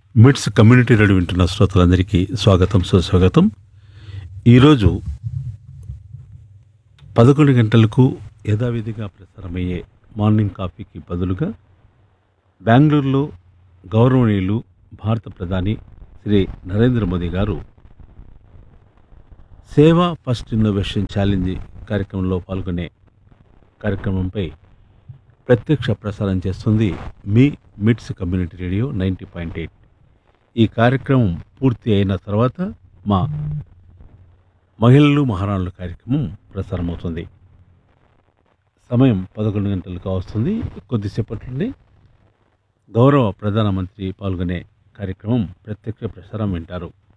మిట్స్ community radio వింటున్న శ్రోతలందరికీ స్వాగతం సుస్వాగతం ఈరోజు పదకొండు గంటలకు యథావిధిగా ప్రసారమయ్యే మార్నింగ్ కాఫీకి బదులుగా బెంగళూరులో గౌరవనీయులు భారత ప్రధాని శ్రీ నరేంద్ర మోదీ గారు సేవా ఫస్ట్ ఇన్నోవేషన్ ఛాలెంజ్ కార్యక్రమంలో పాల్గొనే కార్యక్రమంపై ప్రత్యక్ష ప్రసారం చేస్తుంది మీ MITS community radio ninety point eight ఈ కార్యక్రమం పూర్తి అయిన తర్వాత మా మహిళలు మహారాణుల కార్యక్రమం ప్రసారమవుతుంది సమయం పదకొండు గంటలకు వస్తుంది కొద్దిసేపట్లోనే గౌరవ ప్రధానమంత్రి పాల్గొనే కార్యక్రమం ప్రత్యక్ష ప్రసారం వింటారు